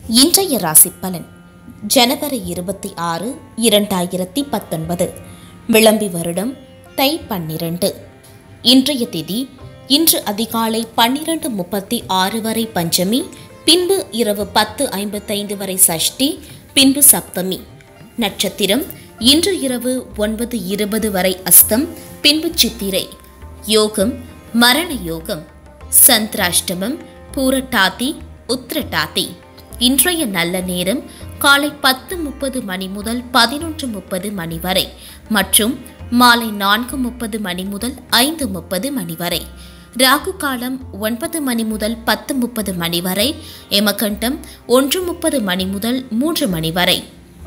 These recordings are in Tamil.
இன்றைய ராசி பலன் ஜனவரி இருபத்தி ஆறு இரண்டாயிரத்தி பத்தொன்பது விளம்பி வருடம் தை பன்னிரண்டு இன்றைய திதி இன்று அதிகாலை பன்னிரண்டு முப்பத்தி ஆறு வரை பஞ்சமி பின்பு இரவு பத்து ஐம்பத்தைந்து வரை சஷ்டி பின்பு சப்தமி நட்சத்திரம் இன்று இரவு ஒன்பது இருபது வரை அஸ்தம் பின்பு சித்திரை யோகம் மரண யோகம் சந்திராஷ்டமம் பூரட்டாதி உத்திரட்டாதி இன்றைய நல்ல நேரம் காலை பத்து முப்பது மணி முதல் பதினொன்று முப்பது மணி வரை மற்றும் மாலை நான்கு முப்பது மணி முதல் ஐந்து முப்பது மணி வரை ராகு காலம் ஒன்பது மணி முதல் பத்து முப்பது மணி வரை எமகண்டம் ஒன்று முப்பது மணி முதல் மூன்று மணி வரை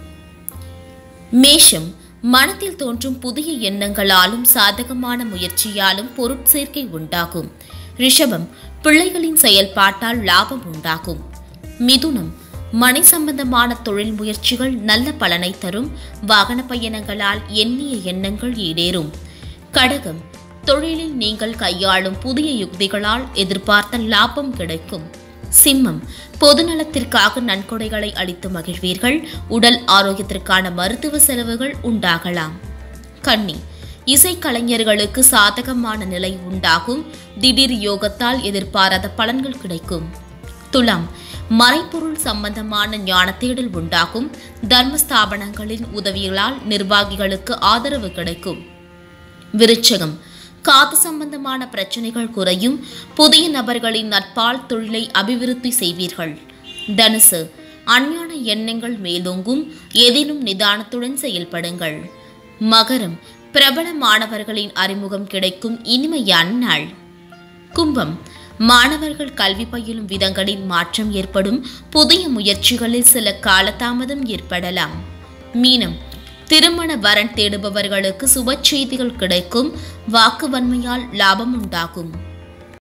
மேஷம் மனத்தில் தோன்றும் புதிய எண்ணங்களாலும் சாதகமான முயற்சியாலும் பொருட்சேர்க்கை உண்டாகும் ரிஷபம் பிள்ளைகளின் செயல்பாட்டால் லாபம் உண்டாகும் மிதுனம் மனை சம்பந்தமான தொழில் முயற்சிகள் நல்ல பலனை தரும் வாகன பயணங்களால் எண்ணிய எண்ணங்கள் ஈடேறும் கடகம் தொழிலில் நீங்கள் கையாளும் புதிய யுக்திகளால் எதிர்பார்த்த லாபம் கிடைக்கும் சிம்மம் பொதுநலத்திற்காக நன்கொடைகளை அளித்து மகிழ்வீர்கள் உடல் ஆரோக்கியத்திற்கான மருத்துவ செலவுகள் உண்டாகலாம் கன்னி இசைக்கலைஞர்களுக்கு சாதகமான நிலை உண்டாகும் திடீர் யோகத்தால் எதிர்பாராத பலன்கள் கிடைக்கும் துலாம் மறைப்பொருள் சம்பந்தமான ஞான தேடல் உண்டாகும் தர்மஸ்தாபனங்களின் உதவிகளால் நிர்வாகிகளுக்கு ஆதரவு கிடைக்கும் விருச்சகம் காது சம்பந்தமான பிரச்சனைகள் குறையும் புதிய நபர்களின் நட்பால் தொழிலை அபிவிருத்தி செய்வீர்கள் தனுசு அஞ்ஞான எண்ணங்கள் மேலோங்கும் ஏதேனும் நிதானத்துடன் செயல்படுங்கள் மகரம் பிரபல மாணவர்களின் அறிமுகம் கிடைக்கும் இனிமையான நாள் கும்பம் மாணவர்கள் கல்வி பயிலும் விதங்களில் மாற்றம் ஏற்படும் புதிய முயற்சிகளில் சில காலதாமதம் ஏற்படலாம் மீனம் திருமண வரன் தேடுபவர்களுக்கு சுப செய்திகள் கிடைக்கும் வாக்கு வன்மையால் லாபம் உண்டாகும்